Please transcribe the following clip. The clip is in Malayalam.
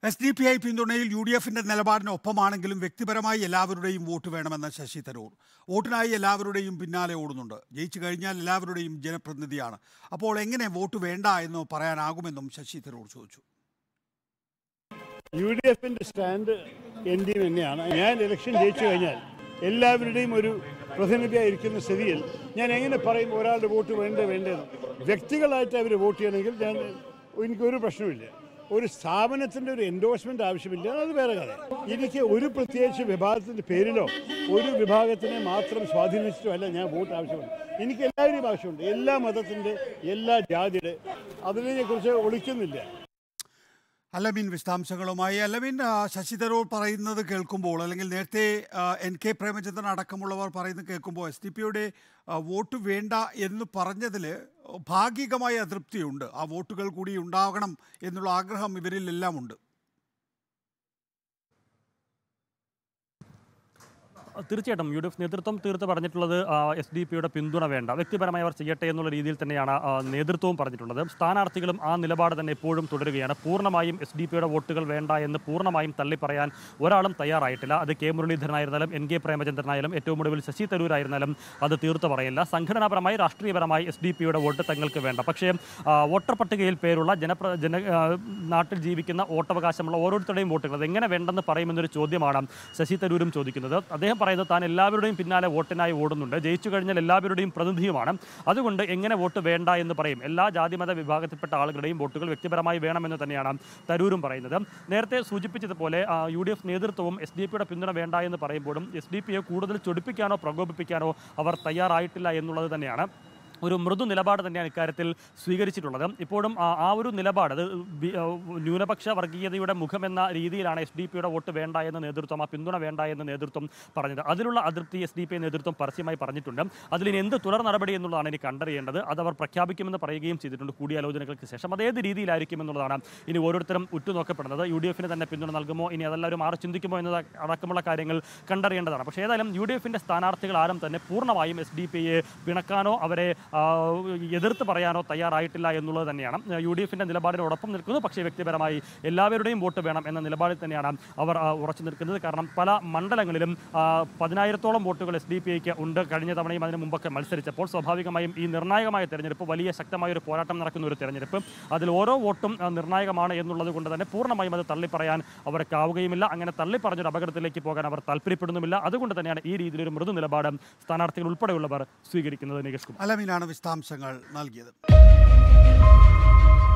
എസ് ഡി പി ഐ പിന്തുണയിൽ യു ഡി എഫിന്റെ നിലപാടിനൊപ്പമാണെങ്കിലും വ്യക്തിപരമായി എല്ലാവരുടെയും വോട്ട് വേണമെന്ന ശശി തരൂർ വോട്ടിനായി എല്ലാവരുടെയും പിന്നാലെ ഓടുന്നുണ്ട് ജയിച്ചു കഴിഞ്ഞാൽ എല്ലാവരുടെയും ജനപ്രതിനിധിയാണ് അപ്പോൾ എങ്ങനെ വോട്ട് വേണ്ട എന്ന് പറയാനാകുമെന്നും ശശി തരൂർ ചോദിച്ചു യു ഡി എഫിന്റെ സ്റ്റാൻഡ് എൻ ഡി തന്നെയാണ് ഞാൻ ഇലക്ഷൻ ജയിച്ചു കഴിഞ്ഞാൽ എല്ലാവരുടെയും ഒരു പ്രതിനിധിയായിരിക്കുന്ന സ്ഥിതിയിൽ ഞാൻ എങ്ങനെ പറയും ഒരാളുടെ വോട്ട് വേണ്ട വേണ്ടത് വ്യക്തികളായിട്ട് അവർ വോട്ട് ചെയ്യണമെങ്കിൽ ഞാൻ എനിക്കൊരു പ്രശ്നമില്ല ഒരു സ്ഥാപനത്തിൻ്റെ ഒരു എൻഡോഴ്സ്മെന്റ് ആവശ്യമില്ല അത് വേറെ കഥ എനിക്ക് ഒരു പ്രത്യേകിച്ച് വിഭാഗത്തിൻ്റെ പേരിലോ ഒരു വിഭാഗത്തിനെ മാത്രം സ്വാധീനിച്ചിട്ടോ അല്ല ഞാൻ വോട്ട് ആവശ്യമുണ്ട് എനിക്ക് എല്ലാവരെയും ആവശ്യമുണ്ട് എല്ലാ മതത്തിൻ്റെ എല്ലാ ജാതിയുടെ അതിനെക്കുറിച്ച് ഒളിക്കുന്നില്ല അലമീൻ വിശദാംശങ്ങളുമായി അലമീൻ ആ, ശശി തരൂർ പറയുന്നത് കേൾക്കുമ്പോൾ അല്ലെങ്കിൽ നേരത്തെ ആ, എൻ കെ പ്രേമചന്ദ്രൻ അടക്കമുള്ളവർ പറയുന്നത് കേൾക്കുമ്പോൾ എസ് ഡി പിയുടെ വോട്ട് വേണ്ട എന്ന് പറഞ്ഞതിൽ ഭാഗികമായ അതൃപ്തിയുണ്ട് ആ വോട്ടുകൾ കൂടി ഉണ്ടാകണം എന്നുള്ള ആഗ്രഹം ഇവരിലെല്ലാം ഉണ്ട് തീർച്ചയായിട്ടും യു ഡി എഫ് നേതൃത്വം തീർത്ത് പറഞ്ഞിട്ടുള്ളത് എസ് ഡി പിയുടെ പിന്തുണ വേണ്ട വ്യക്തിപരമായി അവർ ചെയ്യട്ടെ എന്നുള്ള രീതിയിൽ തന്നെയാണ് ആ, നേതൃത്വവും പറഞ്ഞിട്ടുള്ളത് സ്ഥാനാർത്ഥികളും ആ നിലപാട് തന്നെ എപ്പോഴും തുടരുകയാണ് പൂർണ്ണമായും എസ് ഡി പിയുടെ വോട്ടുകൾ വേണ്ട എന്ന് പൂർണ്ണമായും തള്ളി പറയാൻ ഒരാളും തയ്യാറായിട്ടില്ല അത് കെ മുരളീധരനായിരുന്നാലും എൻ കെ പ്രേമചന്ദ്രനായാലും ഏറ്റവും ഒടുവിൽ ശശി തരൂരായിരുന്നാലും അത് തീർത്ത് പറയില്ല സംഘടനാപരമായി രാഷ്ട്രീയപരമായി എസ് ഡി പിയുടെ വോട്ട് തങ്ങൾക്ക് വേണ്ട പക്ഷേ ആ, വോട്ടർ പട്ടികയിൽ പേരുള്ള ജനപ്ര ജന ആ, നാട്ടിൽ ജീവിക്കുന്ന വോട്ടവകാശമുള്ള ഓരോരുത്തരുടെയും വോട്ടുകൾ അത് എങ്ങനെ വേണ്ടെന്ന് പറയുമെന്നൊരു ചോദ്യമാണ് ശശി തരൂരും ചോദിക്കുന്നത് അദ്ദേഹം പറയുന്നത് താൻ എല്ലാവരുടെയും പിന്നാലെ വോട്ടിനായി ഓടുന്നുണ്ട് ജയിച്ചു കഴിഞ്ഞാൽ എല്ലാവരുടെയും പ്രതിനിധിയുമാണ് അതുകൊണ്ട് എങ്ങനെ വോട്ട് വേണ്ട എന്ന് പറയും എല്ലാ ജാതിമത വിഭാഗത്തിൽപ്പെട്ട ആളുകളുടെയും വോട്ടുകൾ വ്യക്തിപരമായി വേണമെന്ന് തന്നെയാണ് തരൂരും പറയുന്നത് നേരത്തെ സൂചിപ്പിച്ചതുപോലെ ആ, യു ഡി എഫ് നേതൃത്വവും എസ് ഡി പിയുടെ പിന്തുണ വേണ്ട എന്ന് പറയുമ്പോഴും എസ് ഡി പിയെ കൂടുതൽ ചൊടിപ്പിക്കാനോ പ്രകോപിപ്പിക്കാനോ അവർ തയ്യാറായിട്ടില്ല എന്നുള്ളത് തന്നെയാണ് ഒരു മൃദു നിലപാട് തന്നെയാണ് ഇക്കാര്യത്തിൽ സ്വീകരിച്ചിട്ടുള്ളത് ഇപ്പോഴും ആ ആ ഒരു നിലപാട് അത് വി- ആ, ന്യൂനപക്ഷ വർഗീയതയുടെ മുഖമെന്ന രീതിയിലാണ് എസ് ഡി പിയുടെ വോട്ട് വേണ്ട എന്ന നേതൃത്വം ആ പിന്തുണ വേണ്ട എന്ന് നേതൃത്വം പറഞ്ഞത് അതിലുള്ള അതിർത്തി എസ് ഡി പി നേതൃത്വം പരസ്യമായി പറഞ്ഞിട്ടുണ്ട് അതിലിനി എന്ത് തുടർ നടപടി എന്നുള്ളതാണ് ഇനി കണ്ടറിയേണ്ടത് അത് അവർ പ്രഖ്യാപിക്കുമെന്ന് പറയുകയും ചെയ്തിട്ടുണ്ട് കൂടിയാലോചനകൾക്ക് ശേഷം അത് ഏത് രീതിയിലായിരിക്കും എന്നുള്ളതാണ് ഇനി ഓരോരുത്തരും ഉറ്റുനോക്കപ്പെടുന്നത് യു ഡി എഫിന് തന്നെ പിന്തുണ നൽകുമോ ഇനി അതെല്ലാവരും മാറി ചിന്തിക്കുമോ എന്നത് അടക്കമുള്ള കാര്യങ്ങൾ കണ്ടറിയേണ്ടതാണ് പക്ഷേ ഏതായാലും യു ഡി എഫിൻ്റെ സ്ഥാനാർത്ഥികൾ ആരും തന്നെ പൂർണ്ണമായും എസ് ഡി പിയെ പിണക്കാനോ അവരെ ആ, എതിർത്ത് പറയാനോ തയ്യാറായിട്ടില്ല എന്നുള്ളത് തന്നെയാണ് യു ഡി എഫിൻ്റെ നിലപാടിനോടൊപ്പം നിൽക്കുന്നു പക്ഷേ വ്യക്തിപരമായി എല്ലാവരുടെയും വോട്ട് വേണം എന്ന നിലപാടിൽ തന്നെയാണ് അവർ ആ, ഉറച്ചു നിൽക്കുന്നത് കാരണം പല മണ്ഡലങ്ങളിലും ആ, പതിനായിരത്തോളം വോട്ടുകൾ എസ് ഡി പി ഐക്ക് ഉണ്ട് കഴിഞ്ഞ തവണയും അതിന് മുമ്പൊക്കെ മത്സരിച്ചപ്പോൾ സ്വാഭാവികമായും ഈ നിർണായകമായ തെരഞ്ഞെടുപ്പ് വലിയ ശക്തമായ ഒരു പോരാട്ടം നടക്കുന്ന ഒരു തെരഞ്ഞെടുപ്പ് അതിൽ ഓരോ വോട്ടും ആ, നിർണായകമാണ് എന്നുള്ളത് കൊണ്ട് തന്നെ പൂർണ്ണമായും അത് തള്ളിപ്പറയാൻ അവർക്കാവുകയുമില്ല അങ്ങനെ തള്ളിപ്പറഞ്ഞൊരു അപകടത്തിലേക്ക് പോകാൻ അവർ താല്പര്യപ്പെടുന്നുമില്ല അതുകൊണ്ട് തന്നെയാണ് ഈ രീതിയിലൊരു മൃദു നിലപാട് സ്ഥാനാർത്ഥികൾ ഉൾപ്പെടെയുള്ളവർ സ്വീകരിക്കുന്നത് നികേഷ് കുമാർ അലമീനാണ് വിശദാംശങ്ങൾ നൽകിയത്